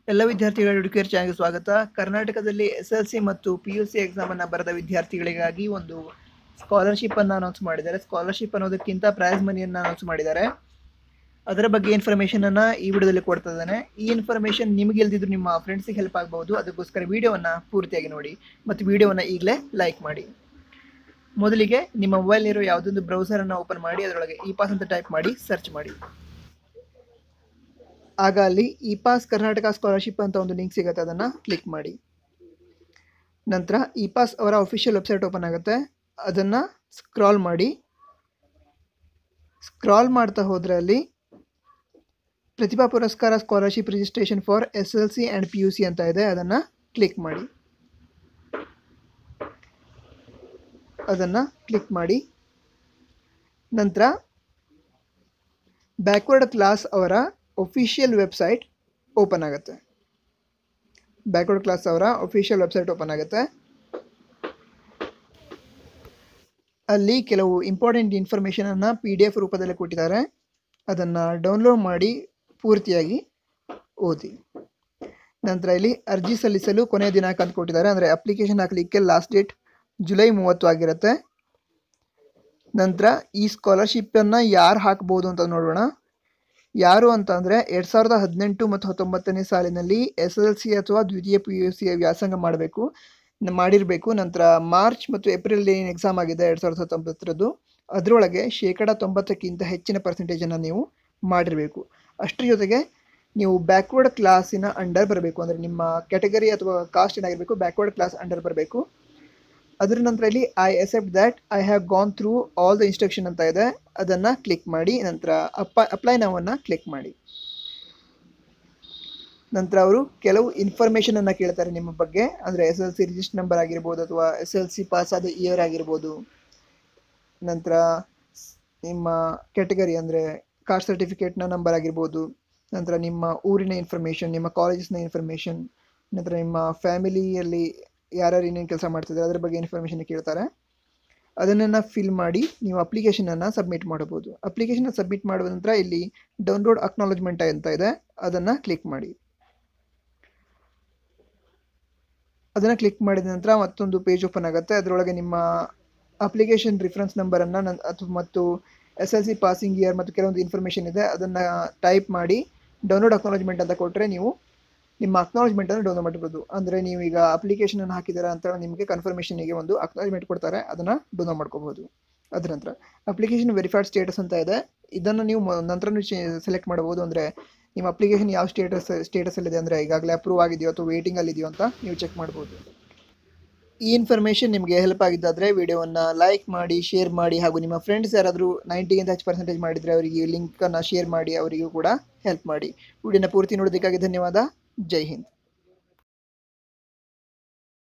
ಎಲ್ಲ ವಿದ್ಯಾರ್ಥಿಗಳ ಎಡುಕೇರ್ ಚಾನಲ್ಗೆ ಸ್ವಾಗತ ಕರ್ನಾಟಕದಲ್ಲಿ ಎಸ್ ಎಲ್ ಸಿ ಮತ್ತು ಪಿ ಯು ಸಿ ಎಕ್ಸಾಮನ್ನು ಬರೆದ ವಿದ್ಯಾರ್ಥಿಗಳಿಗಾಗಿ ಒಂದು ಸ್ಕಾಲರ್ಶಿಪ್ ಅನ್ನು ಅನೌನ್ಸ್ ಮಾಡಿದ್ದಾರೆ ಸ್ಕಾಲರ್ಶಿಪ್ ಅನ್ನೋದಕ್ಕಿಂತ ಪ್ರೈಸ್ ಮನಿಯನ್ನು ಅನೌನ್ಸ್ ಮಾಡಿದ್ದಾರೆ ಅದರ ಬಗ್ಗೆ ಇನ್ಫಾರ್ಮೇಷನ್ ಅನ್ನ ಈ ವಿಡಿಯೋದಲ್ಲಿ ಕೊಡ್ತಾ ಇದ್ದಾನೆ ಈ ಇನ್ಫಾರ್ಮೇಷನ್ ನಿಮಗೆ ಇಲ್ದಿದ್ರು ನಿಮ್ಮ ಫ್ರೆಂಡ್ಸಿಗೆ ಹೆಲ್ಪ್ ಆಗಬಹುದು ಅದಕ್ಕೋಸ್ಕರ ವಿಡಿಯೋವನ್ನ ಪೂರ್ತಿಯಾಗಿ ನೋಡಿ ಮತ್ತು ವಿಡಿಯೋವನ್ನ ಈಗಲೇ ಲೈಕ್ ಮಾಡಿ ಮೊದಲಿಗೆ ನಿಮ್ಮ ಮೊಬೈಲ್ನಿರೋ ಯಾವುದೊಂದು ಬ್ರೌಸರನ್ನು ಓಪನ್ ಮಾಡಿ ಅದರೊಳಗೆ ಇ ಪಾಸ್ ಅಂತ ಟೈಪ್ ಮಾಡಿ ಸರ್ಚ್ ಮಾಡಿ ಆಗ ಅಲ್ಲಿ ಇ ಪಾಸ್ ಕರ್ನಾಟಕ ಸ್ಕಾಲರ್ಶಿಪ್ ಅಂತ ಒಂದು ಲಿಂಕ್ ಸಿಗುತ್ತೆ ಅದನ್ನು ಕ್ಲಿಕ್ ಮಾಡಿ ನಂತರ ಇ ಪಾಸ್ ಅವರ ಅಫಿಷಿಯಲ್ ವೆಬ್ಸೈಟ್ ಓಪನ್ ಆಗುತ್ತೆ ಅದನ್ನು ಸ್ಕ್ರಾಲ್ ಮಾಡಿ ಸ್ಕ್ರಾಲ್ ಮಾಡ್ತಾ ಹೋದರೆ ಅಲ್ಲಿ ಪ್ರತಿಭಾ ಪುರಸ್ಕಾರ scholarship registration for S L C and P U C ಅಂತ ಇದೆ ಅದನ್ನು ಕ್ಲಿಕ್ ಮಾಡಿ ಅದನ್ನು ಕ್ಲಿಕ್ ಮಾಡಿ ನಂತರ ಬ್ಯಾಕ್ವರ್ಡ್ ಕ್ಲಾಸ್ ಅವರ ಒಫಿಷಿಯಲ್ ವೆಬ್ಸೈಟ್ ಓಪನ್ ಆಗುತ್ತೆ ಬ್ಯಾಕ್ವರ್ಡ್ ಕ್ಲಾಸ್ ಅವರ ಒಫಿಷಿಯಲ್ ವೆಬ್ಸೈಟ್ ಓಪನ್ ಆಗುತ್ತೆ ಅಲ್ಲಿ ಕೆಲವು ಇಂಪಾರ್ಟೆಂಟ್ ಇನ್ಫಾರ್ಮೇಷನನ್ನು ಪಿ ಡಿ ಎಫ್ ರೂಪದಲ್ಲಿ ಕೊಟ್ಟಿದ್ದಾರೆ ಅದನ್ನು ಡೌನ್ಲೋಡ್ ಮಾಡಿ ಪೂರ್ತಿಯಾಗಿ ಓದಿ ನಂತರ ಇಲ್ಲಿ ಅರ್ಜಿ ಸಲ್ಲಿಸಲು ಕೊನೆಯ ದಿನಾಂಕ ಅಂತ ಕೊಟ್ಟಿದ್ದಾರೆ ಅಂದರೆ ಅಪ್ಲಿಕೇಶನ್ ಹಾಕಲಿಕ್ಕೆ ಲಾಸ್ಟ್ ಡೇಟ್ ಜುಲೈ ಮೂವತ್ತು ಆಗಿರುತ್ತೆ ನಂತರ ಈ ಸ್ಕಾಲರ್ಶಿಪ್ಪನ್ನು ಯಾರು ಹಾಕ್ಬೋದು ಅಂತ ನೋಡೋಣ ಯಾರು ಅಂತ ಅಂದರೆ ಎರಡು ಸಾವಿರದ ಹದಿನೆಂಟು ಮತ್ತು ಹತ್ತೊಂಬತ್ತನೇ ಸಾಲಿನಲ್ಲಿ ಎಸ್ ಎಲ್ ಸಿ ಅಥವಾ ದ್ವಿತೀಯ ಪಿ ಯು ಸಿ ವ್ಯಾಸಂಗ ಮಾಡಬೇಕು ಮಾಡಿರಬೇಕು ನಂತರ ಮಾರ್ಚ್ ಮತ್ತು ಏಪ್ರಿಲ್ ಏನು ಎಕ್ಸಾಮ್ ಆಗಿದೆ ಎರಡು ಸಾವಿರದ ಹತ್ತೊಂಬತ್ತರದ್ದು ಅದರೊಳಗೆ ಶೇಕಡ ತೊಂಬತ್ತಕ್ಕಿಂತ ಹೆಚ್ಚಿನ ಪರ್ಸೆಂಟೇಜನ್ನು ನೀವು ಮಾಡಿರಬೇಕು ಅಷ್ಟರ ಜೊತೆಗೆ ನೀವು ಬ್ಯಾಕ್ವರ್ಡ್ ಕ್ಲಾಸಿನ ಅಂಡರ್ ಬರಬೇಕು ಅಂದರೆ ನಿಮ್ಮ ಕ್ಯಾಟಗರಿ ಅಥವಾ ಕಾಸ್ಟ್ ಏನಾಗಿರಬೇಕು ಬ್ಯಾಕ್ವರ್ಡ್ ಕ್ಲಾಸ್ ಅಂಡರ್ ಬರಬೇಕು ಅದರ ನಂತರ ಇಲ್ಲಿ I accept that I have gone through all the instruction ಅಂತ ಇದೆ ಅದನ್ನು ಕ್ಲಿಕ್ ಮಾಡಿ ನಂತರ ಅಪ್ಪ ಅಪ್ಲೈ ನಾವನ್ನು ಕ್ಲಿಕ್ ಮಾಡಿ ನಂತರ ಅವರು ಕೆಲವು ಇನ್ಫಾರ್ಮೇಷನನ್ನು ಕೇಳ್ತಾರೆ ನಿಮ್ಮ ಬಗ್ಗೆ ಅಂದರೆ S L C register number ಆಗಿರ್ಬೋದು ಅಥವಾ ಎಸ್ ಎಲ್ ಸಿ ಪಾಸ್ ಆದ ಇಯರ್ ಆಗಿರ್ಬೋದು ನಂತರ ನಿಮ್ಮ ಕ್ಯಾಟಗರಿ ಅಂದರೆ ಕಾಸ್ಟ್ ಸರ್ಟಿಫಿಕೇಟ್ನ ನಂಬರ್ ಆಗಿರ್ಬೋದು ನಂತರ ನಿಮ್ಮ ಊರಿನ ಇನ್ಫಾರ್ಮೇಷನ್ ನಿಮ್ಮ ಕಾಲೇಜಸ್ನ ಇನ್ಫಾರ್ಮೇಷನ್ ನಂತರ ನಿಮ್ಮ ಫ್ಯಾಮಿಲಿಯಲ್ಲಿ ಯಾರ್ಯಾರು ಏನೇನು ಕೆಲಸ ಮಾಡ್ತಿದ್ದಾರೆ ಅದ್ರ ಬಗ್ಗೆ ಇನ್ಫಾರ್ಮೇಷನ್ ಕೇಳ್ತಾರೆ ಅದನ್ನು ಫಿಲ್ ಮಾಡಿ ನೀವು ಅಪ್ಲಿಕೇಶನನ್ನು ಸಬ್ಮಿಟ್ ಮಾಡಬಹುದು ಅಪ್ಲಿಕೇಶನ್ ಸಬ್ಮಿಟ್ ಮಾಡುವ ನಂತರ ಇಲ್ಲಿ ಡೌನ್ಲೋಡ್ ಅಕ್ನಾಲಜ್ಮೆಂಟ್ ಅಂತ ಇದೆ ಅದನ್ನು ಕ್ಲಿಕ್ ಮಾಡಿ ಅದನ್ನು ಕ್ಲಿಕ್ ಮಾಡಿದ ನಂತರ ಮತ್ತೊಂದು ಪೇಜ್ ಓಪನ್ ಆಗುತ್ತೆ ಅದರೊಳಗೆ ನಿಮ್ಮ ಅಪ್ಲಿಕೇಶನ್ ರಿಫರೆನ್ಸ್ ನಂಬರನ್ನು ನನ್ ಅಥವಾ ಮತ್ತು S L C passing year ಮತ್ತು ಕೆಲವೊಂದು ಇನ್ಫಾರ್ಮೇಷನ್ ಇದೆ ಅದನ್ನು ಟೈಪ್ ಮಾಡಿ ಡೌನ್ಲೋಡ್ ಅಕ್ನಾಲಜ್ಮೆಂಟ್ ಅಂತ ಕೊಟ್ಟರೆ ನೀವು ನಿಮ್ಮ ಅಕ್ನಾಲಜ್ಮೆಂಟನ್ನು ಡೌನ್ಲೋಡ್ ಮಾಡಬಹುದು ಅಂದರೆ ನೀವು ಈಗ ಅಪ್ಲಿಕೇಶನನ್ನು ಹಾಕಿದ್ದೀರಾ ಅಂತ ನಿಮಗೆ ಕನ್ಫರ್ಮೇಷನಿಗೆ ಒಂದು ಅಕ್ನಾಲಜ್ಮೆಂಟ್ ಕೊಡ್ತಾರೆ ಅದನ್ನು ಡೌನ್ಲೋಡ್ ಮಾಡ್ಕೋಬಹುದು ಅದರ ನಂತರ ಅಪ್ಲಿಕೇಶನ್ ವೆರಿಫೈಡ್ ಸ್ಟೇಟಸ್ ಅಂತ ಇದೆ ಇದನ್ನು ನೀವು ನಂತರ ಸೆಲೆಕ್ಟ್ ಮಾಡಬಹುದು ಅಂದರೆ ನಿಮ್ಮ ಅಪ್ಲಿಕೇಶನ್ ಯಾವ ಸ್ಟೇಟಸ್ ಸ್ಟೇಟಸಲ್ಲಿದೆ ಅಂದರೆ ಈಗಾಗಲೇ ಅಪ್ರೂವ್ ಆಗಿದೆಯೋ ಅಥವಾ ವೇಟಿಂಗಲ್ಲಿ ಇದೆಯೋ ಅಂತ ನೀವು ಚೆಕ್ ಮಾಡ್ಬೋದು ಈ ಇನ್ಫಾರ್ಮೇಷನ್ ನಿಮಗೆ ಹೆಲ್ಪ್ ಆಗಿದ್ದಾದರೆ ವಿಡಿಯೋವನ್ನು ಲೈಕ್ ಮಾಡಿ ಶೇರ್ ಮಾಡಿ ಹಾಗೂ ನಿಮ್ಮ ಫ್ರೆಂಡ್ಸ್ ಯಾರಾದರೂ ನೈಂಟಿಗಿಂತ ಹೆಚ್ಚು ಪರ್ಸೆಂಟೇಜ್ ಮಾಡಿದರೆ ಅವರಿಗೆ ಲಿಂಕನ್ನು ಶೇರ್ ಮಾಡಿ ಅವರಿಗೂ ಕೂಡ ಹೆಲ್ಪ್ ಮಾಡಿ ವಿಡಿಯೋನ ಪೂರ್ತಿ ನೋಡೋದಕ್ಕಾಗಿ ಧನ್ಯವಾದ ಜೈ ಹಿಂದ್